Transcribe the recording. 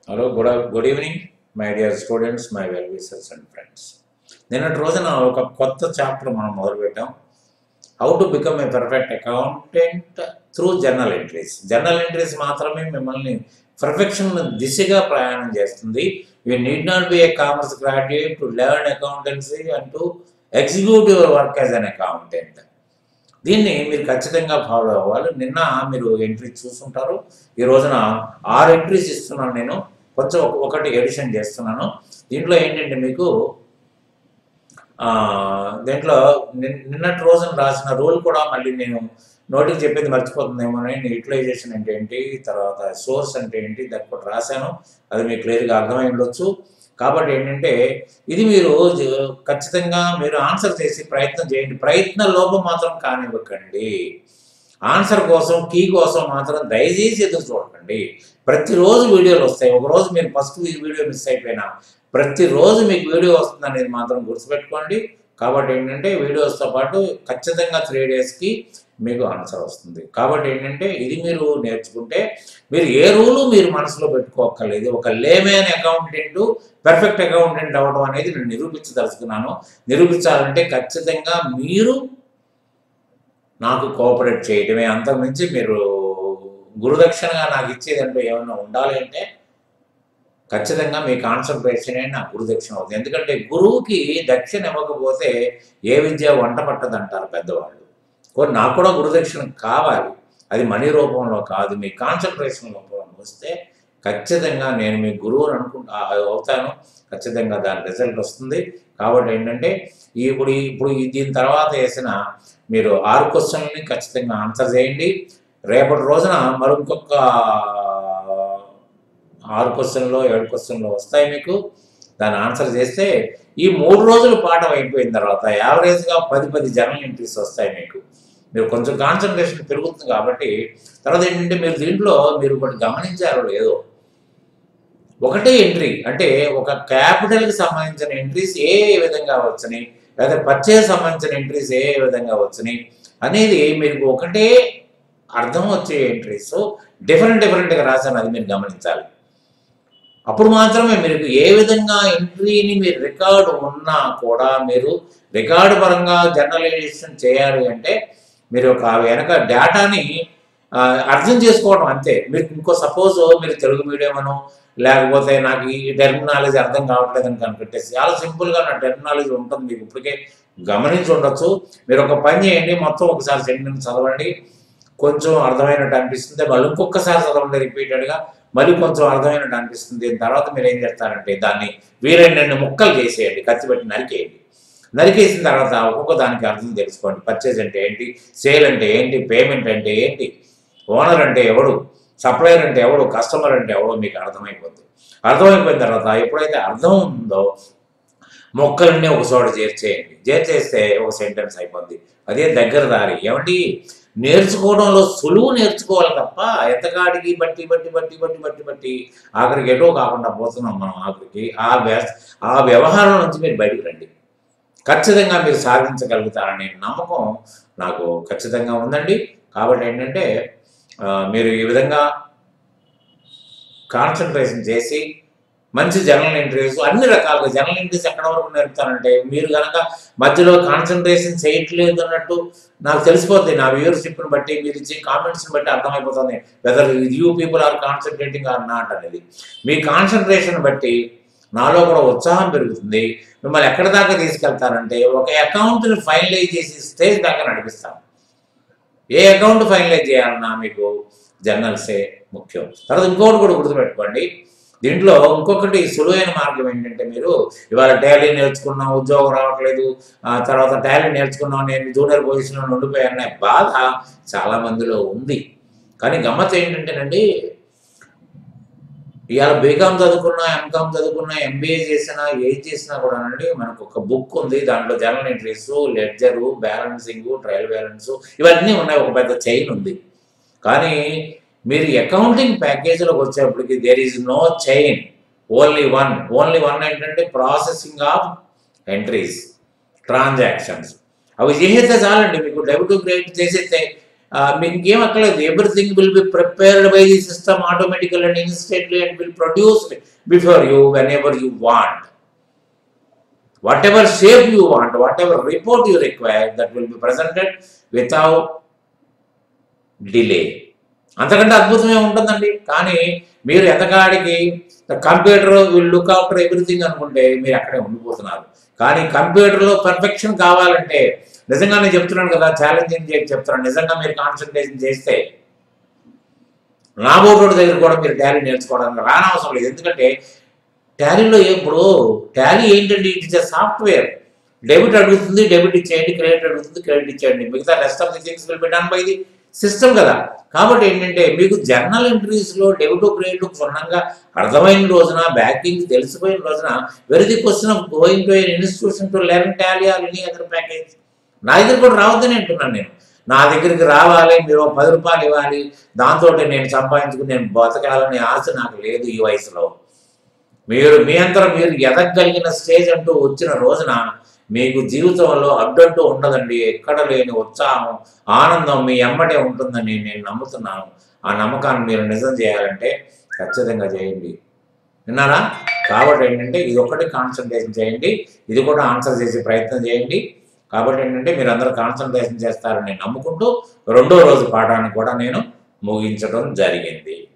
Hello good good evening my dear students my well wishers and friends నిన్నటి రోజున ఒక కొత్త చాప్టర్ మనం మొదలుపెట్టాం how to become a perfect accountant through journal entries journal entries మాత్రమే మిమ్మల్ని పర్ఫెక్షన్ దిశగా ప్రయాణం చేస్తుంది you need not be a commerce graduate to learn accountancy and to execute your work as an accountant దీన్ని మీరు ఖచ్చితంగా ఫాలో అవ్వాలి నిన్న మీరు ఎంట్రీ చూసుంటారు ఈ రోజున ఆరు ఎంట్రీస్ ఇస్తున్నాను నేను కొంచెం ఒక- ఒకటి ఎడిషన్ చేస్తున్నాను దీంట్లో ఏంటంటే మీకు ఆ, దీంట్లో నిన్- నిన్నటి రోజున రాసిన రూల్ కూడా మళ్ళీ నేను నోటికి చెప్పింది మర్చిపోతుందేమో నేను యూటిలైజేషన్ అంటే ఏంటి తర్వాత సోర్స్ అంటే ఏంటి దాన్ని కూడా రాశాను అది మీకు క్లియర్గా అర్థమై ఉండొచ్చు కాబట్టి ఏంటంటే ఇది మీరు జ- ఖచ్చితంగా మీరు ఆన్సర్ చేసి ప్రయత్నం చేయండి ప్రయత్న లోపం మాత్రం కానివ్వకండి ఆన్సర్ కోసం కీ కోసం మాత్రం దయచేసి ఎదురు చూడకండి ప్రతిరోజు వీడియోలు వస్తాయి ఒక రోజు మీరు ఫస్ట్ ఈ వీడియో మిస్ అయిపోయినా ప్రతిరోజు మీకు వీడియో వస్తుంది అనేది మాత్రం గుర్తుపెట్టుకోండి కాబట్టి ఏంటంటే వీడియోస్తో పాటు ఖచ్చితంగా త్రీ డేస్కి మీకు ఆన్సర్ వస్తుంది కాబట్టి ఏంటంటే ఇది మీరు నేర్చుకుంటే మీరు ఏ రూలు మీరు మనసులో పెట్టుకోక్కర్లేదు ఒక లేమేన్ అకౌంటెంట్ పర్ఫెక్ట్ అకౌంటెంట్ అవ్వడం అనేది నేను నిరూపించదలుచుకున్నాను నిరూపించాలంటే ఖచ్చితంగా మీరు నాకు కోఆపరేట్ చేయటమే అంతకుమించి మీరు గురుదక్షిణగా నాకు ఇచ్చేదంటూ ఏమైనా ఉండాలి అంటే ఖచ్చితంగా మీ కాన్సన్ట్రేషనే నాకు గురుదక్షిణ అవుతుంది ఎందుకంటే గురువుకి దక్షిణ ఇవ్వకపోతే ఏ విద్య వంట పట్టదు అంటారు పెద్దవాళ్ళు కొన్ని నాకు కూడా గురుదక్షిణ కావాలి అది మనీ రూపంలో కాదు మీ కాన్సన్ట్రేషన్ రూపంలో వస్తే ఖచ్చితంగా నేను మీ గురువుని అనుకుంటా అవుతాను ఖచ్చితంగా దాని రిజల్ట్ వస్తుంది కాబట్టి ఏంటంటే ఇప్పుడు ఇప్పుడు ఈ- దీని తర్వాత వేసిన మీరు ఆరు క్వశ్చన్ని ఖచ్చితంగా ఆన్సర్ చేయండి రేపటి రోజున మరి ఇంకొక ఆరు క్వశ్చన్లో ఏడు క్వశ్చన్లో వస్తాయి మీకు దాన్ని ఆన్సర్ చేస్తే ఈ మూడు రోజులు పాఠం అయిపోయిన తర్వాత యావరేజ్గా పది పది జర్నల్ ఎంట్రీస్ వస్తాయి మీకు మీరు కొంచెం కాన్సన్ట్రేషన్ పెరుగుతుంది కాబట్టి తర్వాత ఏంటంటే మీరు దీంట్లో మీరు ఒకటి గమనించారో లేదో ఒకటే ఎంట్రీ అంటే ఒక క్యాపిటల్కి సంబంధించిన ఎంట్రీస్ ఏ విధంగా వచ్చినాయి లేదా పర్చేస్ సంబంధించిన ఎంట్రీస్ ఏ విధంగా వచ్చినాయి అనేది మీకు ఒకటే అర్థం వచ్చే ఎంట్రీస్ డిఫరెంట్ డిఫరెంట్గా రాశాను అది మీరు గమనించాలి అప్పుడు మాత్రమే మీరు ఏ విధంగా ఎంట్రీని మీరు రికార్డు ఉన్నా కూడా మీరు రికార్డు పరంగా జర్నలైజేషన్ చేయాలి అంటే మీరు ఒక వెనక డేటాని ఆ, అర్థం చేసుకోవడం అంతే మీరు ఇంకో సపోజ్ మీరు తెలుగు మీడియం అను లేకపోతే నాకు ఈ టెర్మినాలజీ అర్థం కావట్లేదు అని కనిపెట్టేసి చాలా సింపుల్గా నా టెర్మినాలజీ ఉంటుంది మీకు ఇప్పటికే గమనించి ఉండొచ్చు మీరు ఒక పని చేయండి మొత్తం ఒకసారి సెంటెన్స్ చదవండి కొంచెం అర్థమైనట్టు అనిపిస్తుంది మళ్ళీ ఇంకొకసారి చదవండి రిపీటెడ్గా మళ్ళీ కొంచెం అర్థమైనట్టు అనిపిస్తుంది దీని తర్వాత మీరు ఏం చేస్తారంటే దాన్ని వీరెండు ముక్కలు చేసేయండి కత్తి పెట్టి నరికేయండి నరికేసిన తర్వాత ఒక్కొక్క దానికి అర్థం తెలుసుకోండి పర్చేజ్ అంటే ఏంటి సేల్ అంటే ఏంటి పేమెంట్ అంటే ఏంటి ఓనర్ అంటే ఎవడు సప్లయర్ అంటే ఎవడు కస్టమర్ అంటే ఎవడో మీకు అర్థమైపోతుంది అర్థమైపోయిన తర్వాత ఎప్పుడైతే అర్థం ఉందో మొక్కలన్నీ ఒక చోట చేర్చేయండి చేర్చేస్తే ఒక సెంటెన్స్ అయిపోద్ది అదే దగ్గర దారి ఏమండి నేర్చుకోవడంలో సులువు నేర్చుకోవాలి తప్ప ఎంతకాడికి బట్టి బట్టి బట్టి బట్టి బట్టి బట్టి ఆఖరికి ఎటో కాకుండా పోతున్నాం మనం ఆఖరికి ఆ వ్య ఆ వ్యవహారం నుంచి మీరు బయటికి రండి ఖచ్చితంగా మీరు సాధించగలుగుతారనే నమ్మకం నాకు ఖచ్చితంగా ఉందండి కాబట్టి ఏంటంటే ఆ, మీరు ఈ విధంగా కాన్సన్ట్రేషన్ చేసి మంచి జర్నల్ ఎంట్రీస్ అన్ని రకాలుగా జర్నల్ ఎంట్రీస్ ఎక్కడ వరకు నేర్పుతారంటే మీరు కనుక మధ్యలో కాన్సన్ట్రేషన్ చేయట్లేదు అన్నట్టు నాకు తెలిసిపోతుంది నా వ్యూవర్షిప్ని బట్టి మీరు ఇచ్చే కామెంట్స్ని బట్టి అర్థమైపోతుంది whether you people are concentrating or not అనేది మీ కాన్సన్ట్రేషన్ బట్టి నాలో కూడా ఉత్సాహం పెరుగుతుంది మిమ్మల్ని ఎక్కడి దాకా తీసుకెళ్తానంటే ఒక అకౌంట్ని ఫైనలైజ్ చేసి స్టేజ్ దాకా నడిపిస్తాను ఏ అకౌంట్ ఫైనలైజ్ చేయాలన్నా మీకు జర్నల్సే ముఖ్యం తర్వాత ఇంకొకటి కూడా గుర్తుపెట్టుకోండి దీంట్లో ఇంకొకటి సులువైన మార్గం ఏంటంటే మీరు ఇవాళ టాలీ నేర్చుకున్నాం ఉద్యోగం రావట్లేదు ఆ తర్వాత టాలీ నేర్చుకున్నాం నేను జూనియర్ పొజిషన్లో ఉండిపోయానే బాధ చాలా మందిలో ఉంది కానీ గమ్మత్ ఏంటంటేనండి ఇవాళ బీకామ్ చదువుకున్నా ఎంకామ్ చదువుకున్నా ఎంబీఏ చేసినా ఏది చేసినా కూడా అండి మనకు ఒక బుక్ ఉంది దాంట్లో journal entries ledger balancing trial balance ఇవన్నీ ఉన్నాయి ఒక పెద్ద చైన్ ఉంది కానీ మీరు అకౌంటింగ్ ప్యాకేజీలోకి వచ్చేప్పటికి there is no chain only one only one ఏంటంటే ప్రాసెసింగ్ ఆఫ్ ఎంట్రీస్ ట్రాన్సాక్షన్స్ అవి చేసేస్తే చాలండి మీకు డెబిట్ క్రెడిట్ చేసేస్తే మీకు ఇంకేం అక్కర్లేదు everything will be prepared by the system automatical and instantly and will produced before you whenever you want whatever shape you want, whatever report you require, that will be presented without delay. అంతకంటే అద్భుతమే ఉంటుందండి కానీ మీరు ఎంతకాడికి computer will look after everything అనుకుంటే మీరు అక్కడే ఉండిపోతున్నారు కానీ కంప్యూటర్లో పర్ఫెక్షన్ కావాలంటే నిజంగా నేను చెప్తున్నాను కదా ఛాలెంజింగ్ చేసి చెప్తున్నాను నిజంగా మీరు కాన్సన్ట్రేషన్ చేస్తే నాబోటోడి దగ్గర కూడా మీరు టాలీ నేర్చుకోవడానికి రానవసరం లేదు ఎందుకంటే టాలీలో ఇప్పుడు టాలీ ఏంటంటే it is a software debit అడుగుతుంది డెబిట్ ఇచ్చేయండి క్రెడిట్ అడుగుతుంది క్రెడిట్ ఇచ్చేయండి మిగతా rest of the things will be done by the system కదా కాబట్టి ఏంటంటే మీకు జర్నల్ ఎంట్రీస్లో డెబిట్ క్రెడిట్ క్షుణ్ణంగా అర్థమైన రోజున బ్యాంకింగ్ తెలిసిపోయిన రోజున very the question of going to institution to learn Tally or any other package నా దగ్గర కూడా రావద్దని అంటున్నాను నేను నా దగ్గరికి రావాలి మీరు ఒక పది రూపాయలు ఇవ్వాలి దాంతో నేను సంపాదించుకుని నేను బతకాలనే ఆశ నాకు లేదు ఈ వయసులో మీరు మీ అంతరం మీరు ఎదగలిగిన స్టేజ్ అంటూ వచ్చిన రోజున మీకు జీవితంలో అడ్డంటూ ఉండదండి ఎక్కడ లేని ఉత్సాహం ఆనందం మీ ఎమ్మటే ఉంటుందని నేను నమ్ముతున్నాను ఆ నమ్మకాన్ని మీరు నిజం చేయాలంటే ఖచ్చితంగా చేయండి విన్నారా కాబట్టి ఏంటంటే ఇది ఒకటి కాన్సన్ట్రేషన్ చేయండి ఇది కూడా ఆన్సర్ చేసే ప్రయత్నం చేయండి కాబట్టి ఏంటంటే మీరు అందరూ కాన్సన్ట్రేషన్ చేస్తారని నమ్ముకుంటూ రెండో రోజు పాఠాన్ని కూడా నేను ముగించడం జరిగింది